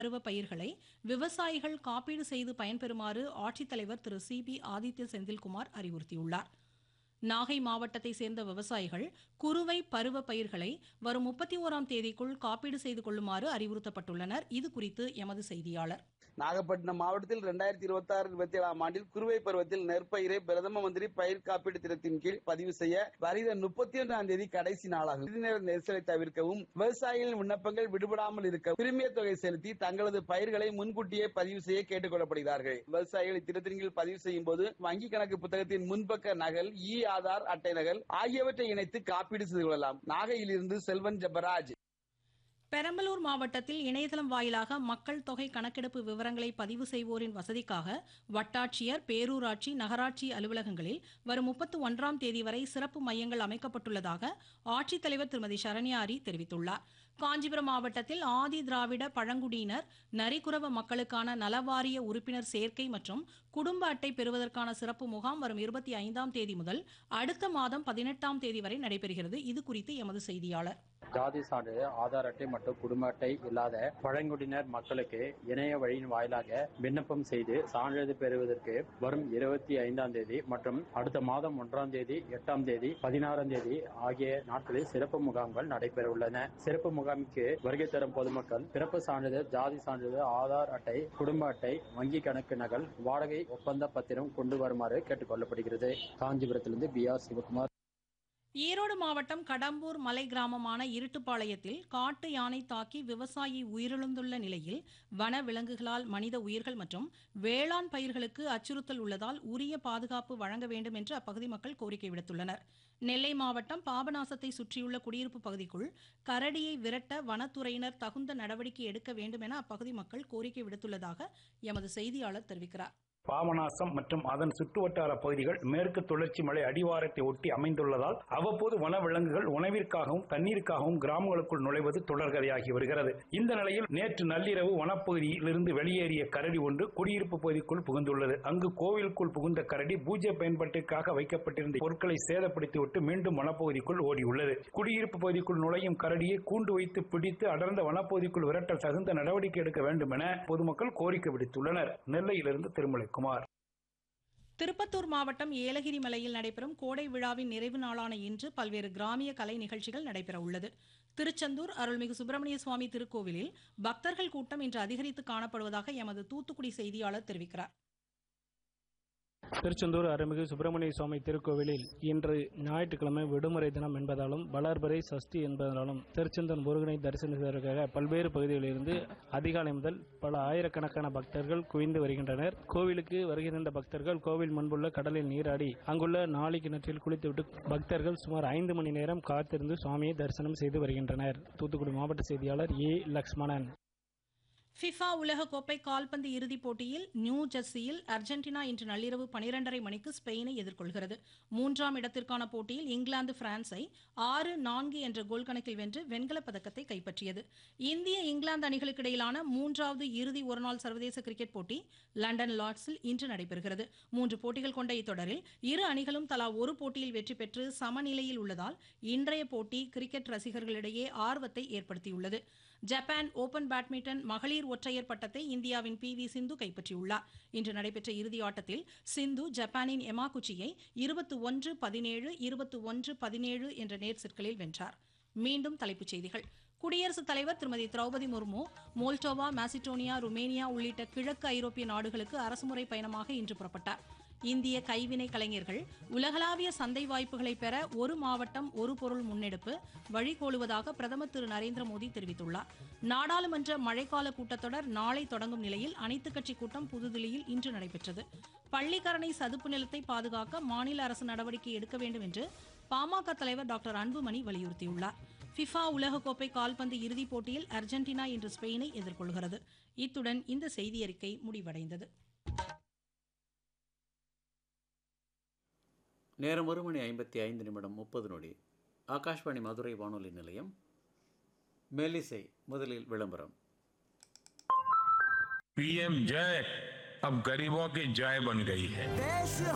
பருவ பயிர்களை விவசாயிகள் காப்பீடு செய்து பயன்பெறுமாறு ஆட்சித்தலைவர் திரு சி பி ஆதித்ய செந்தில்குமார் அறிவுறுத்தியுள்ளார் நாகை மாவட்டத்தை சேர்ந்த விவசாயிகள் குறுவை பருவ பயிர்களை வரும் முப்பத்தி ஓராம் தேதிக்குள் காப்பீடு செய்து கொள்ளுமாறு அறிவுறுத்தப்பட்டுள்ளனர் இது குறித்து எமது செய்தியாளர் நாகப்பட்டினம் மாவட்டத்தில் இரண்டாயிரத்தி இருபத்தி ஆறு இருபத்தி ஏழாம் ஆண்டில் குறுவை பருவத்தில் நெற்பயிரை பிரதம மந்திரி பயிர் காப்பீடு திட்டத்தின் கீழ் பதிவு செய்ய வருகிற முப்பத்தி ஒன்றாம் தேதி கடைசி நாளாகும் இறுதி நேர நெரிசலை தவிர்க்கவும் விவசாயிகளின் விண்ணப்பங்கள் விடுபடாமல் இருக்க பிரீமியர் தொகை செலுத்தி தங்களது பயிர்களை முன்கூட்டியே பதிவு செய்ய கேட்டுக் கொள்ளப்படுகிறார்கள் விவசாயிகள் இத்திட்டத்தின் கீழ் பதிவு செய்யும் போது வங்கி கணக்கு புத்தகத்தின் முன்பக்க நகல் இ ஆதார் அட்டை நகல் ஆகியவற்றை இணைத்து காப்பீடு செய்து கொள்ளலாம் நாகையிலிருந்து செல்வன் ஜபராஜ் பெரம்பலூர் மாவட்டத்தில் இணையதளம் வாயிலாக மக்கள் தொகை கணக்கெடுப்பு விவரங்களை பதிவு செய்வோரின் வசதிக்காக வட்டாட்சியர் பேரூராட்சி நகராட்சி அலுவலகங்களில் வரும் முப்பத்து ஒன்றாம் தேதி வரை சிறப்பு மையங்கள் அமைக்கப்பட்டுள்ளதாக ஆட்சித்தலைவர் திருமதி சரண்யாரி தெரிவித்துள்ளார் காஞ்சிபுரம் மாவட்டத்தில் ஆதி திராவிட பழங்குடியினர் நரிக்குறவ மக்களுக்கான நலவாரிய உறுப்பினர் சேர்க்கை மற்றும் குடும்ப அட்டை பெறுவதற்கான சிறப்பு முகாம் வரும் இருபத்தி ஐந்தாம் தேதி முதல் அடுத்த மாதம் பதினெட்டாம் தேதி வரை நடைபெறுகிறது இது குறித்து எமது செய்தியாளர் ஜாதி சான்றிதழ் ஆதார் அட்டை மற்றும் குடும்ப அட்டை இல்லாத பழங்குடியினர் மக்களுக்கு இணைய வழியின் வாயிலாக விண்ணப்பம் செய்து சான்றிதழ் பெறுவதற்கு வரும் இருபத்தி ஐந்தாம் தேதி மற்றும் அடுத்த மாதம் ஒன்றாம் தேதி எட்டாம் தேதி பதினாறாம் தேதி ஆகிய நாட்களில் சிறப்பு முகாம்கள் நடைபெற உள்ளன சிறப்பு முகாமுக்கு வருகை தரும் பொதுமக்கள் பிறப்பு சான்றிதழ் ஜாதி சான்றிதழ் ஆதார் அட்டை குடும்ப அட்டை வங்கி கணக்கு நகல் வாடகை ஒப்பந்த பத்திரம் கொண்டு வருமாறு கேட்டுக் கொள்ளப்படுகிறது காஞ்சிபுரத்திலிருந்து பி ஆர் சிவகுமார் ஈரோடு மாவட்டம் கடம்பூர் மலை கிராமமான இருட்டுப்பாளையத்தில் காட்டு யானை தாக்கி விவசாயி உயிரிழந்துள்ள நிலையில் வன விலங்குகளால் மனித உயிர்கள் மற்றும் வேளாண் பயிர்களுக்கு அச்சுறுத்தல் உள்ளதால் உரிய பாதுகாப்பு வழங்க வேண்டும் என்று அப்பகுதி மக்கள் கோரிக்கை விடுத்துள்ளனர் நெல்லை மாவட்டம் பாபநாசத்தை சுற்றியுள்ள குடியிருப்பு பகுதிக்குள் கரடியை விரட்ட வனத்துறையினர் தகுந்த நடவடிக்கை எடுக்க வேண்டும் என அப்பகுதி மக்கள் கோரிக்கை விடுத்துள்ளதாக எமது செய்தியாளர் தெரிவிக்கிறார் பாபநாசம் மற்றும் அதன் சுற்றுவட்டார பகுதிகள் மேற்கு தொடர்ச்சி மலை அடிவாரத்தை ஒட்டி அமைந்துள்ளதால் அவ்வப்போது வனவிலங்குகள் உணவிற்காகவும் தண்ணீருக்காகவும் கிராமங்களுக்குள் நுழைவது தொடர்கதையாகி வருகிறது இந்த நிலையில் நேற்று நள்ளிரவு வனப்பகுதியில் இருந்து வெளியேறிய கரடி ஒன்று குடியிருப்பு பகுதிக்குள் புகுந்துள்ளது அங்கு கோவிலுக்குள் புகுந்த கரடி பூஜை பயன்பாட்டிற்காக வைக்கப்பட்டிருந்த பொருட்களை சேதப்படுத்திவிட்டு மீண்டும் வனப்பகுதிக்குள் ஓடியுள்ளது குடியிருப்பு பகுதிக்குள் நுழையும் கரடியை கூண்டு வைத்து பிடித்து அடர்ந்த வனப்பகுதிக்குள் விரட்ட தகுந்த நடவடிக்கை எடுக்க வேண்டும் என பொதுமக்கள் கோரிக்கை விடுத்துள்ளனர் நெல்லையிலிருந்து திருமலை குமார் திருப்பத்தூர் மாவட்டம் ஏலகிரி மலையில் நடைபெறும் கோடை விழாவின் நிறைவு நாளான இன்று பல்வேறு கிராமிய கலை நிகழ்ச்சிகள் நடைபெற உள்ளது திருச்செந்தூர் அருள்மிகு சுப்பிரமணிய சுவாமி திருக்கோவிலில் பக்தர்கள் கூட்டம் இன்று அதிகரித்து காணப்படுவதாக எமது தூத்துக்குடி செய்தியாளர் தெரிவிக்கிறார் திருச்செந்தூர் அருள்மிகு சுப்பிரமணிய சுவாமி திருக்கோவிலில் இன்று ஞாயிற்றுக்கிழமை விடுமுறை தினம் என்பதாலும் வளர்பிறை சஷ்டி என்பதனாலும் திருச்செந்தூர் முருகனை தரிசனிப்பதற்காக பல்வேறு பகுதிகளிலிருந்து அதிகாலை முதல் பல ஆயிரக்கணக்கான பக்தர்கள் குவிந்து வருகின்றனர் கோவிலுக்கு வருகின்ற பக்தர்கள் கோவில் முன்புள்ள கடலில் நீராடி அங்குள்ள நாளை கிணற்றில் குளித்துவிட்டு பக்தர்கள் சுமார் ஐந்து மணி நேரம் காத்திருந்து சுவாமியை தரிசனம் செய்து வருகின்றனர் தூத்துக்குடி மாவட்ட செய்தியாளர் ஏ லக்ஷ்மணன் ஃபிஃபா உலகக்கோப்பை கால்பந்து இறுதிப் போட்டியில் நியூ ஜெர்சியில் அர்ஜென்டினா இன்று நள்ளிரவு பனிரெண்டரை மணிக்கு ஸ்பெயினை எதிர்கொள்கிறது மூன்றாம் இடத்திற்கான போட்டியில் இங்கிலாந்து பிரான்ஸை ஆறு நான்கு என்ற கோல் கணக்கில் வென்று வெண்கலப் பதக்கத்தை கைப்பற்றியது இந்திய இங்கிலாந்து அணிகளுக்கு இடையிலான மூன்றாவது இறுதி ஒருநாள் சர்வதேச கிரிக்கெட் போட்டி லண்டன் லார்ட்ஸில் இன்று நடைபெறுகிறது மூன்று போட்டிகள் கொண்ட இத்தொடரில் இரு அணிகளும் தலா ஒரு போட்டியில் வெற்றி பெற்று சமநிலையில் உள்ளதால் இன்றைய போட்டி கிரிக்கெட் ரசிகர்களிடையே ஆர்வத்தை ஏற்படுத்தியுள்ளது ஜப்பான் ஓபன் பேட்மிண்டன் மகளிர் ஒற்றையர் பட்டத்தை இந்தியாவின் பி வி சிந்து கைப்பற்றியுள்ளார் இன்று நடைபெற்ற இறுதி ஆட்டத்தில் சிந்து ஜப்பானின் எமாகுச்சியை இருபத்தி ஒன்று பதினேழு இருபத்தி ஒன்று பதினேழு என்ற நேர் செட்களில் வென்றார் மீண்டும் தலைப்புச் செய்திகள் குடியரசுத் தலைவர் Thirumathi Droupadi Murmu Moldova Macedonia Romania உள்ளிட்ட கிழக்கு ஐரோப்பிய நாடுகளுக்கு அரசுமுறை பயணமாக இன்று புறப்பட்டார் இந்திய கைவினை கலைஞர்கள் உலகளாவிய சந்தை வாய்ப்புகளை பெற ஒரு மாவட்டம் ஒரு பொருள் முன்னெடுப்பு வழிகோலுவதாக பிரதமர் திரு நரேந்திர மோடி தெரிவித்துள்ளார் நாடாளுமன்ற மழைக்கால கூட்டத்தொடர் நாளை தொடங்கும் நிலையில் அனைத்துக் கட்சி கூட்டம் புதுதில்லியில் இன்று நடைபெற்றது பள்ளிக்கரணை சதுப்பு நிலத்தை பாதுகாக்க மாநில அரசு நடவடிக்கை எடுக்க வேண்டும் என்று பாமக தலைவர் டாக்டர் அன்புமணி வலியுறுத்தியுள்ளார் ஃபிஃபா உலகக்கோப்பை கால்பந்து இறுதிப் போட்டியில் அர்ஜென்டினா இன்று ஸ்பெயினை எதிர்கொள்கிறது இத்துடன் இந்த செய்தியறிக்கை முடிவடைந்தது நேரம் ஒரு மணி ஐம்பத்தி ஐந்து நிமிடம் முப்பது நொடி ஆகாஷ்வாணி மதுரை வானொலி நிலையம் மெல்லிசை முதலில் விளம்பரம் पीएम जय अब गरीबों की जय बन गई है